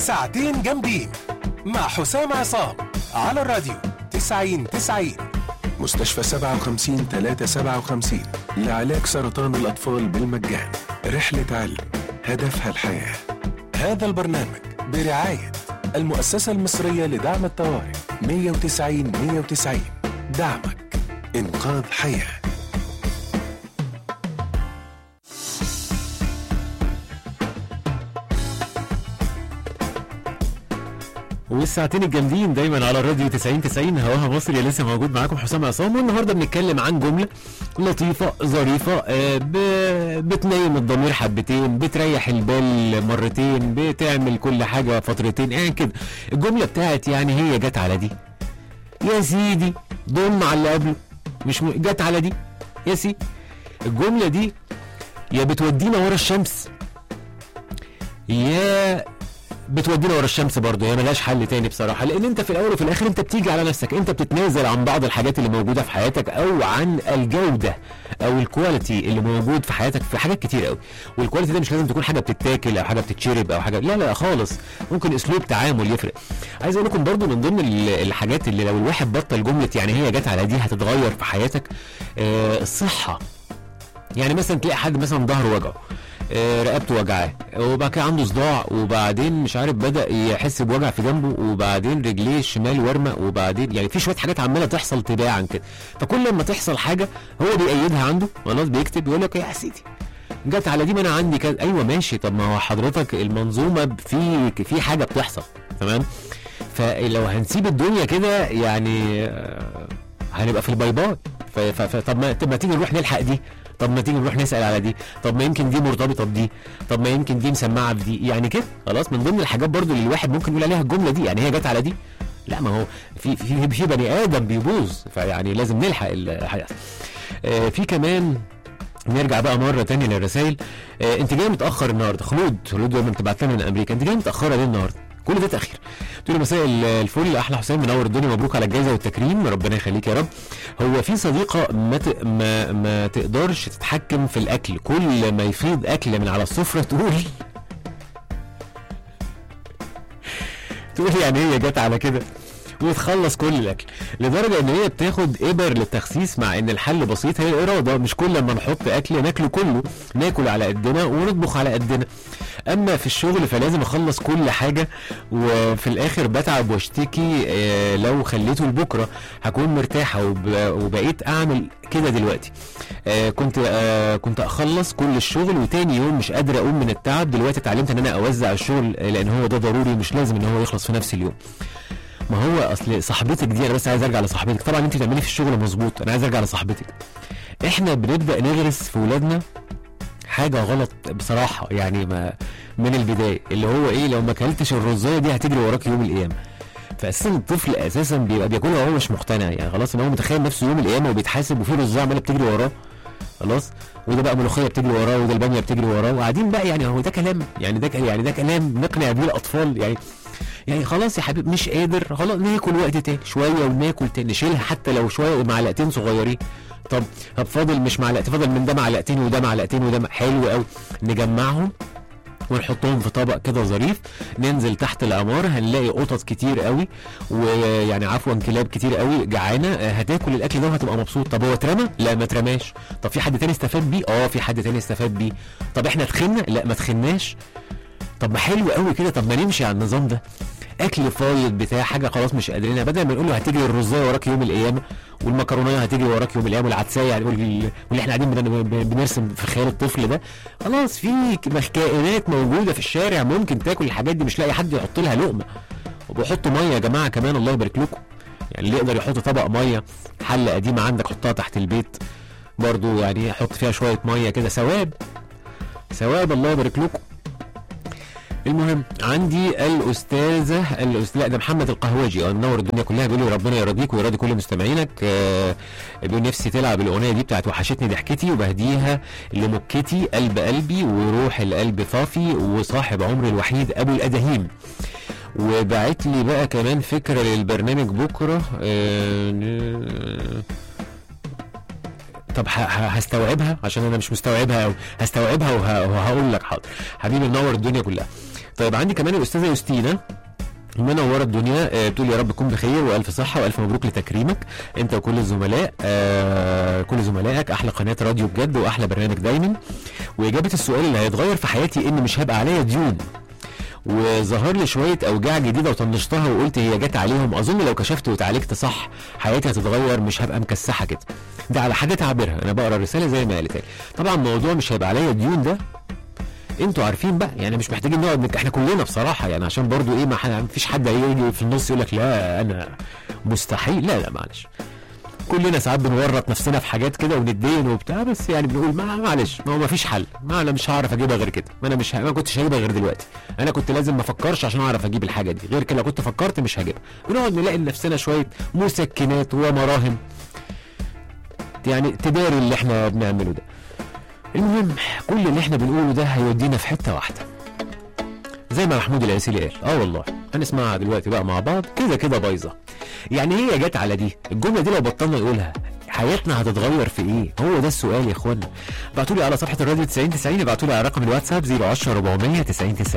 ساعتين جامدين مع حسام عصام على الراديو 90 90 مستشفى 57 357 لعلاج سرطان الأطفال بالمجان رحلة علم هدفها الحياة هذا البرنامج برعاية المؤسسة المصرية لدعم الطوارئ 190 190 دعمك إنقاذ حياه والساعتين الجامدين دايما على الراديو 90 90 هواها مصري لسه موجود معاكم حسام عصام والنهارده بنتكلم عن جمله لطيفه ظريفه آه، ب- بتنيم الضمير حبتين بتريح البال مرتين بتعمل كل حاجه فترتين يعني كده الجمله بتاعت يعني هي جت على دي يا سيدي ضم على اللي قبله مش م... جت على دي يا سيدي الجمله دي يا بتودينا ورا الشمس يا بتودينا ورا الشمس برضه هي ملهاش حل تاني بصراحه لان انت في الاول وفي الاخر انت بتيجي على نفسك انت بتتنازل عن بعض الحاجات اللي موجوده في حياتك او عن الجوده او الكواليتي اللي موجود في حياتك في حاجات كتير قوي والكواليتي ده مش لازم تكون حاجه بتتاكل او حاجه بتتشرب او حاجه لا لا خالص ممكن اسلوب تعامل يفرق عايز اقول لكم برضه من ضمن ال- الحاجات اللي لو الواحد بطل جمله يعني هي جت على دي هتتغير في حياتك آه الصحه يعني مثلا تلاقي حد مثلا ظهره وجعه آه، رقبته وجعاه وبعد كده عنده صداع وبعدين مش عارف بدا يحس بوجع في جنبه وبعدين رجليه الشمال ورمه وبعدين يعني في شويه حاجات عماله تحصل تباعا كده فكل لما تحصل حاجه هو بيأيدها عنده خلاص بيكتب يقول لك يا سيدي جت على دي ما انا عندي كذا ايوه ماشي طب ما هو حضرتك المنظومه في في حاجه بتحصل تمام فلو هنسيب الدنيا كده يعني آه، هنبقى في الباي باي ف- ف- ف- طب ما طب ما تيجي نروح نلحق دي طب ما تيجي نروح نسال على دي طب ما يمكن دي مرتبطه بدي طب ما يمكن دي مسمعه بدي يعني كده خلاص من ضمن الحاجات برضو اللي الواحد ممكن يقول عليها الجمله دي يعني هي جت على دي لا ما هو في في في بني ادم بيبوظ فيعني لازم نلحق الحياه آه في كمان نرجع بقى مره تانية للرسائل آه انت جاي متاخر النهارده خلود خلود لما بتبعت لنا من امريكا انت جاي متاخره ليه النهارده كل ده تاخير تقول له مساء الفل احلى حسام منور الدنيا مبروك على الجائزه والتكريم ربنا يخليك يا رب هو في صديقه ما ت... ما ما تقدرش تتحكم في الاكل كل ما يفيض اكل من على السفره تقول تقول يعني هي جت على كده وتخلص كل الاكل لدرجه ان هي بتاخد ابر للتخسيس مع ان الحل بسيط هي الاراده مش كل ما نحط اكل ناكله كله ناكل على قدنا ونطبخ على قدنا اما في الشغل فلازم اخلص كل حاجه وفي الاخر بتعب واشتكي آه، لو خليته لبكره هكون مرتاحه وب- وبقيت اعمل كده دلوقتي آه، كنت آه، كنت اخلص كل الشغل وتاني يوم مش قادر اقوم من التعب دلوقتي اتعلمت ان انا اوزع الشغل آه، لان هو ده ضروري مش لازم ان هو يخلص في نفس اليوم ما هو اصل صاحبتك دي انا بس عايز ارجع لصاحبتك طبعا انت بتعملي في الشغل مظبوط انا عايز ارجع لصاحبتك احنا بنبدا نغرس في ولادنا حاجه غلط بصراحه يعني ما من البدايه اللي هو ايه لو ما اكلتش الرزايه دي هتجري وراك يوم القيامه فاساسا الطفل اساسا بيبقى بياكلها وهو مش مقتنع يعني خلاص ان هو متخيل نفسه يوم القيامه وبيتحاسب وفي رزايه عماله بتجري وراه خلاص وده بقى ملوخيه بتجري وراه وده الباميه بتجري وراه وقاعدين بقى يعني هو ده كلام يعني ده ك- يعني ده كلام نقنع بيه الاطفال يعني يعني خلاص يا حبيبي مش قادر خلاص ناكل وقت تاني شويه وناكل تاني نشيلها حتى لو شويه معلقتين صغيرين طب طب فاضل مش معلقتين فاضل من ده معلقتين وده معلقتين وده م- حلو قوي نجمعهم ونحطهم في طبق كده ظريف ننزل تحت العمارة هنلاقي قطط كتير قوي ويعني عفوا كلاب كتير قوي جعانه آه، هتاكل الاكل ده وهتبقى مبسوط طب هو اترمى لا ما اترماش طب في حد تاني استفاد بيه اه في حد تاني استفاد بيه طب احنا تخنا لا ما تخناش طب ما حلو قوي كده طب ما نمشي على النظام ده اكل فايض بتاع حاجه خلاص مش قادرين بدل ما نقول له هتجري الرزايه وراك يوم القيامه والمكرونيه هتجري وراك يوم القيامه والعدسايه يعني وال- واللي احنا قاعدين بن- بن- بنرسم في خيال الطفل ده خلاص في ك- كائنات موجوده في الشارع ممكن تاكل الحاجات دي مش لاقي حد يحط لها لقمه وبيحطوا ميه يا جماعه كمان الله يبارك لكم يعني اللي يقدر يحط طبق ميه حله قديمه عندك حطها تحت البيت برضو يعني حط فيها شويه ميه كده ثواب ثواب الله يبارك لكم المهم عندي الاستاذه الأستاذ لا ده محمد القهوجي اه منور الدنيا كلها بيقول لي ربنا يرضيك ويرضي كل مستمعينك آه بيقول نفسي تلعب الاغنيه دي بتاعت وحشتني ضحكتي وبهديها لمكتي قلب قلبي وروح القلب صافي وصاحب عمري الوحيد ابو الاداهيم وبعت لي بقى كمان فكره للبرنامج بكره آه طب ه- ه- هستوعبها عشان انا مش مستوعبها قوي هستوعبها وه- وهقول لك حاضر حبيبي منور الدنيا كلها طيب عندي كمان الاستاذه يوستينا منورة الدنيا آه، بتقول يا رب تكون بخير والف صحه والف مبروك لتكريمك انت وكل الزملاء آه كل زملائك احلى قناه راديو بجد واحلى برنامج دايما واجابه السؤال اللي هيتغير في حياتي ان مش هيبقى عليا ديون وظهر لي شويه اوجاع جديده وطنشتها وقلت هي جت عليهم اظن لو كشفت واتعالجت صح حياتي هتتغير مش هبقى مكسحه كده ده على حاجه تعبرها انا بقرا الرساله زي ما قالت لي طبعا موضوع مش هيبقى عليا ديون ده انتوا عارفين بقى يعني مش محتاجين نقعد نك... احنا كلنا بصراحه يعني عشان برضو ايه ما ح- مفيش حد هيجي في النص يقول لك لا انا مستحيل لا لا معلش كلنا ساعات بنورط نفسنا في حاجات كده وندين وبتاع بس يعني بنقول ما معلش ما هو ما فيش حل ما انا مش هعرف اجيبها غير كده ما انا مش ه... ما كنتش هجيبها غير دلوقتي انا كنت لازم ما افكرش عشان اعرف اجيب الحاجه دي غير كده لو كنت فكرت مش هجيبها بنقعد نلاقي لنفسنا شويه مسكنات ومراهم يعني تداري اللي احنا بنعمله ده المهم كل اللي احنا بنقوله ده هيودينا في حته واحده زي ما محمود العسيلي قال اه والله هنسمعها دلوقتي بقى مع بعض كده كده بايظه يعني هي جت على دي الجمله دي لو بطلنا نقولها حياتنا هتتغير في ايه هو ده السؤال يا اخوانا ابعتوا لي على صفحه الراديو 90 90 ابعتوا لي على رقم الواتساب 010 400 90 90